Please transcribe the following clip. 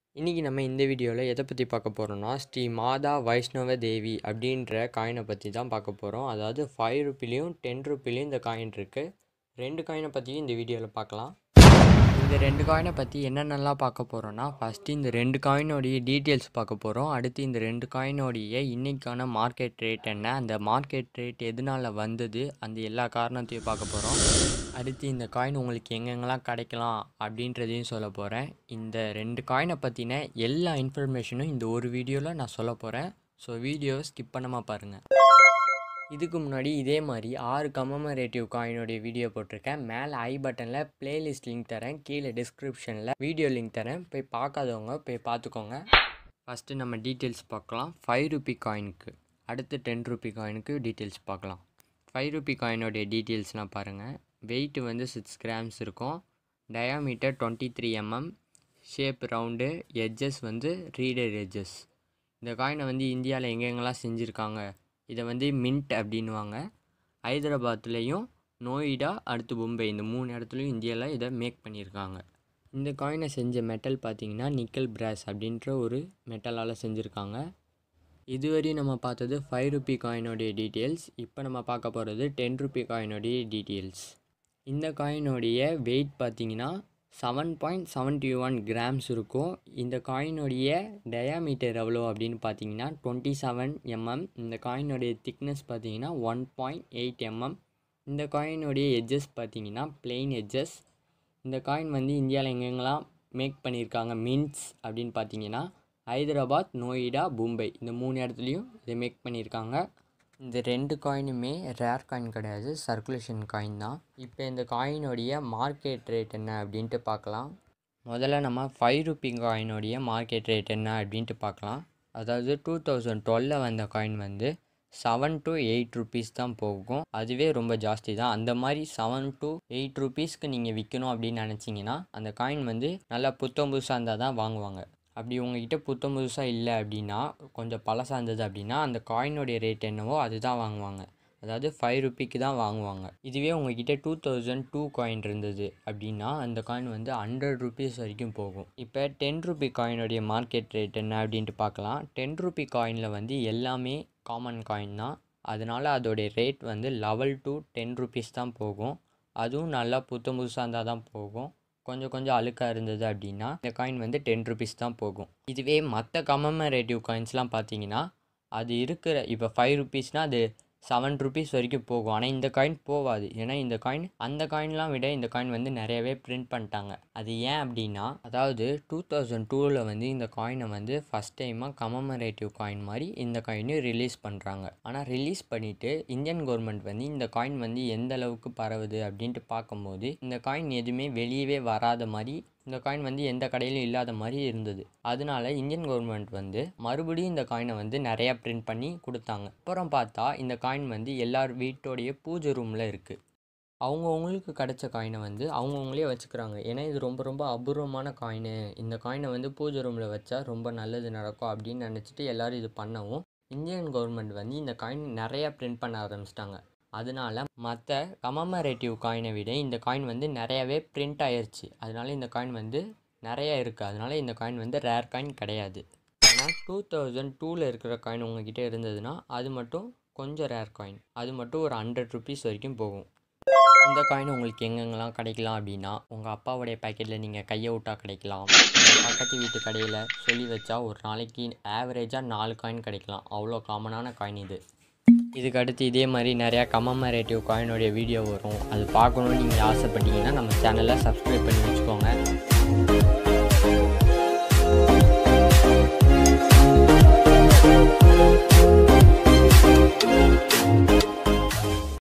இன்றைக்கி நம்ம இந்த வீடியோவில் எதை பற்றி பார்க்க போகிறோம்னா ஸ்ரீ மாதா வைஷ்ணவ தேவி அப்படின்ற காயினை பற்றி தான் பார்க்க போகிறோம் அதாவது ஃபைவ் ருப்பிலையும் டென் ருப்பிலையும் இந்த காயின் இருக்குது ரெண்டு காயினை பற்றியும் இந்த வீடியோவில் பார்க்கலாம் இந்த ரெண்டு காயினை பற்றி என்னென்னலாம் பார்க்க போகிறோன்னா ஃபஸ்ட்டு இந்த ரெண்டு காயினோடைய டீட்டெயில்ஸ் பார்க்க போகிறோம் அடுத்து இந்த ரெண்டு காயினோடைய இன்றைக்கான மார்க்கெட் ரேட் என்ன அந்த மார்க்கெட் ரேட் எதனால் வந்தது அந்த எல்லா காரணத்தையும் பார்க்க போகிறோம் அடுத்து இந்த காயின் உங்களுக்கு எங்கெங்கெல்லாம் கிடைக்கலாம் அப்படின்றதையும் சொல்ல போகிறேன் இந்த ரெண்டு காயினை பற்றின எல்லா இன்ஃபர்மேஷனும் இந்த ஒரு வீடியோவில் நான் சொல்ல போகிறேன் ஸோ வீடியோவை ஸ்கிப் பண்ணாமல் பாருங்கள் இதுக்கு முன்னாடி இதே மாதிரி ஆறு கமமரேட்டிவ் காயினுடைய வீடியோ போட்டிருக்கேன் மேலே ஐ பட்டனில் பிளேலிஸ்ட் லிங்க் தரேன் கீழே டிஸ்கிரிப்ஷனில் வீடியோ லிங்க் தரேன் போய் பார்க்காதவங்க போய் பார்த்துக்கோங்க ஃபஸ்ட்டு நம்ம டீட்டெயில்ஸ் பார்க்கலாம் ஃபைவ் ருபி காயினுக்கு அடுத்து டென் ருபி காயினுக்கு டீட்டெயில்ஸ் பார்க்கலாம் ஃபைவ் ருபி காயினுடைய டீட்டெயில்ஸ்லாம் பாருங்கள் வெயிட் வந்து சிக்ஸ் கிராம்ஸ் இருக்கும் diameter twenty three mm shape round edges வந்து ரீடர் எட்ஜஸ் இந்த காயினை வந்து இந்தியாவில் எங்கெங்கெல்லாம் செஞ்சுருக்காங்க இதை வந்து மின்ட் அப்படின்வாங்க ஹைதராபாத்லேயும் நோய்டா அடுத்து மும்பை இந்த மூணு இடத்துலையும் இந்தியாவில் இதை மேக் பண்ணியிருக்காங்க இந்த காயினை செஞ்ச மெட்டல் பார்த்தீங்கன்னா நிக்கல் பிராஸ் அப்படின்ற ஒரு மெட்டலால் செஞ்சுருக்காங்க இதுவரையும் நம்ம பார்த்தது ஃபைவ் ருபி காயினோடைய டீட்டெயில்ஸ் இப்போ நம்ம பார்க்க போகிறது டென் ருபி காயினோடைய டீட்டெயில்ஸ் இந்த காயினோடைய வெயிட் பார்த்தீங்கன்னா seven point seventy one grams இருக்கும் இந்த காயினுடைய டயாமீட்டர் எவ்வளோ அப்படின்னு பார்த்தீங்கன்னா டுவெண்ட்டி செவன் எம்எம் இந்த காயினுடைய திக்னஸ் பார்த்தீங்கன்னா ஒன் பாயிண்ட் எயிட் எம்எம் இந்த காயினுடைய எட்ஜஸ் பார்த்தீங்கன்னா பிளெயின் எட்ஜஸ் இந்த காயின் வந்து இந்தியாவில் எங்கெங்கெல்லாம் மேக் பண்ணியிருக்காங்க மின்ட்ஸ் அப்படின்னு பார்த்தீங்கன்னா ஹைதராபாத் நோய்டா மும்பை இந்த மூணு இடத்துலையும் இதை மேக் பண்ணியிருக்காங்க இந்த ரெண்டு காயினுமே ரேர் காயின் கிடையாது சர்க்குலேஷன் காயின் தான் இப்போ இந்த காயினுடைய மார்க்கெட் ரேட் என்ன அப்படின்ட்டு பார்க்கலாம் முதல்ல நம்ம ஃபைவ் ருபி காயினுடைய மார்க்கெட் ரேட் என்ன அப்படின்ட்டு பார்க்கலாம் அதாவது டூ தௌசண்ட் டுவெலில் வந்த காயின் வந்து செவன் டு எயிட் ருபீஸ் தான் போகும் அதுவே ரொம்ப ஜாஸ்தி தான் அந்த மாதிரி செவன் டு எயிட் ருபீஸ்க்கு நீங்கள் விற்கணும் அப்படின்னு நினச்சிங்கன்னா அந்த காயின் வந்து நல்லா புத்தம் புதுசாக இருந்தால் தான் வாங்குவாங்க அப்படி உங்ககிட்ட புத்தம் புதுசாக இல்லை அப்படின்னா கொஞ்சம் பழசாக இருந்தது அப்படின்னா அந்த காயினுடைய ரேட் என்னவோ அதுதான் வாங்குவாங்க அதாவது ஃபைவ் ருப்பிக்கு தான் வாங்குவாங்க இதுவே உங்ககிட்ட டூ தௌசண்ட் டூ காயின் இருந்தது அப்படின்னா அந்த காயின் வந்து ஹண்ட்ரட் ருபீஸ் வரைக்கும் போகும் இப்போ டென் ருபி காயினுடைய மார்க்கெட் ரேட் என்ன அப்படின்ட்டு பார்க்கலாம் டென் ருபி காயினில் வந்து எல்லாமே காமன் காயின் தான் அதனால் அதோடைய ரேட் வந்து லெவல் டு டென் ருபீஸ் தான் போகும் அதுவும் நல்லா புத்தம் புதுசாக இருந்தால் தான் போகும் கொஞ்சம் கொஞ்சம் அழுக்காக இருந்தது அப்படின்னா இந்த காயின் வந்து டென் ருபீஸ் தான் போகும் இதுவே மற்ற கமமரேட்டிவ் காயின்ஸ்லாம் பார்த்தீங்கன்னா அது இருக்கிற இப்போ ஃபைவ் ருபீஸ்னால் அது செவன் ருபீஸ் வரைக்கும் போகும் ஆனால் இந்த காயின் போகாது ஏன்னா இந்த காயின் அந்த காயின்லாம் விட இந்த காயின் வந்து நிறையவே பிரிண்ட் பண்ணிட்டாங்க அது ஏன் அப்படின்னா அதாவது டூ தௌசண்ட் டூவில் வந்து இந்த காயினை வந்து ஃபஸ்ட் டைமாக கமமரேட்டிவ் காயின் மாதிரி இந்த காயினையும் ரிலீஸ் பண்ணுறாங்க ஆனால் ரிலீஸ் பண்ணிவிட்டு இந்தியன் கவர்மெண்ட் வந்து இந்த காயின் வந்து எந்த அளவுக்கு பரவுது அப்படின்ட்டு பார்க்கும்போது இந்த காயின் எதுவுமே வெளியவே வராத மாதிரி இந்த காயின் வந்து எந்த கடையிலும் இல்லாத மாதிரி இருந்தது அதனால இந்தியன் கவர்மெண்ட் வந்து மறுபடியும் இந்த காயினை வந்து நிறையா பிரிண்ட் பண்ணி கொடுத்தாங்க அப்புறம் பார்த்தா இந்த காயின் வந்து எல்லார் வீட்டோடைய பூஜை ரூமில் இருக்குது அவங்கவுங்களுக்கு கிடைச்ச காயினை வந்து அவங்கவுங்களே வச்சுக்கிறாங்க ஏன்னா இது ரொம்ப ரொம்ப அபூர்வமான காயின் இந்த காயினை வந்து பூஜை ரூமில் வச்சா ரொம்ப நல்லது நடக்கும் அப்படின்னு நினச்சிட்டு எல்லோரும் இது பண்ணவும் இந்தியன் கவர்மெண்ட் வந்து இந்த காயின் நிறையா பிரிண்ட் பண்ண ஆரம்பிச்சிட்டாங்க அதனால மற்ற கமமரேட்டிவ் காயினை விட இந்த காயின் வந்து நிறையாவே பிரிண்ட் ஆயிடுச்சு அதனால இந்த காயின் வந்து நிறையா இருக்குது அதனால இந்த காயின் வந்து ரேர் காயின் கிடையாது ஆனால் டூ தௌசண்ட் டூவில் இருக்கிற காயின் உங்ககிட்ட இருந்ததுன்னா அது மட்டும் கொஞ்சம் ரேர் காயின் அது மட்டும் ஒரு ஹண்ட்ரட் ருபீஸ் வரைக்கும் போகும் இந்த காயின் உங்களுக்கு எங்கெங்கெல்லாம் கிடைக்கலாம் அப்படின்னா உங்கள் அப்பாவுடைய பேக்கெட்டில் நீங்கள் கையை விட்டா கிடைக்கலாம் பக்கத்து வீட்டு கடையில் சொல்லி வச்சா ஒரு நாளைக்கு ஆவரேஜாக நாலு காயின் கிடைக்கலாம் அவ்வளோ காமனான காயின் இது இதுக்கு அடுத்து இதே மாதிரி நிறையா கமமரேட்டிவ் காயினுடைய வீடியோ வரும் அது பார்க்கணுன்னு நீங்கள் ஆசைப்பட்டீங்கன்னா நம்ம சேனலை சப்ஸ்கிரைப் பண்ணி வச்சுக்கோங்க